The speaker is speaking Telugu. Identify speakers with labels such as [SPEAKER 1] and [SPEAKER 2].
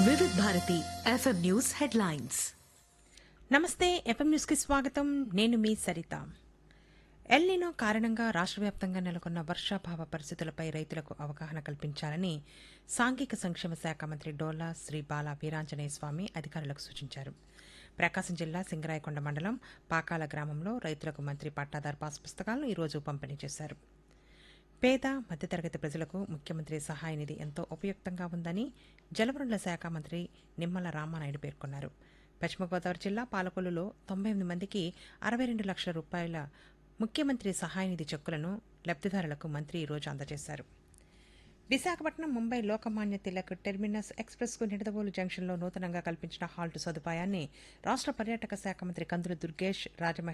[SPEAKER 1] వివిధ భారతి ఎఫ్ఎం న్యూస్ హెడ్లైన్స్
[SPEAKER 2] నమస్తే ఎఫ్ఎం న్యూస్కి స్వాగతం నేను మీ సరిత ఎల్నినో కారణంగా రాష్ట్ర వ్యాప్తంగా నెలకొన్న వర్షాభావ పరిస్థితులపై రైతులకు అవగాహన కల్పించాలని సాంఘిక సంక్షేమ శాఖ మంత్రి డోలా శ్రీ బాల వీరాంజనేయ స్వామి అధికారులకు సూచించారు ప్రకాశం జిల్లా సింగరాయకొండ మండలం పాకాల గ్రామంలో రైతులకు మంత్రి పట్టాదార్ పాస్ పుస్తకాలను ఈరోజు పంపిణీ చేశారు పేద మధ్యతరగతి ప్రజలకు ముఖ్యమంత్రి సహాయ నిధి ఎంతో ఉపయుక్తంగా ఉందని జలవనరుల శాఖ మంత్రి నిమ్మల రామానాయుడు పేర్కొన్నారు పశ్చిమ గోదావరి జిల్లా పాలకొల్లులో తొంభై ఎనిమిది మందికి అరవై రెండు లక్షల రూపాయల ముఖ్యమంత్రి సహాయ నిధి చెక్కులను లబ్దిదారులకు మంత్రి ఈరోజు అందజేశారు విశాఖపట్నం ముంబై లోకమాన్య తిలక్ టెర్మినస్ ఎక్స్ప్రెస్ కు నిడదవోలు జంక్షన్లో నూతనంగా కల్పించిన హాల్ట్ సదుపాయాన్ని రాష్ట్ర పర్యాటక శాఖ మంత్రి కందుల దుర్గేష్ రాజమహేంద్ర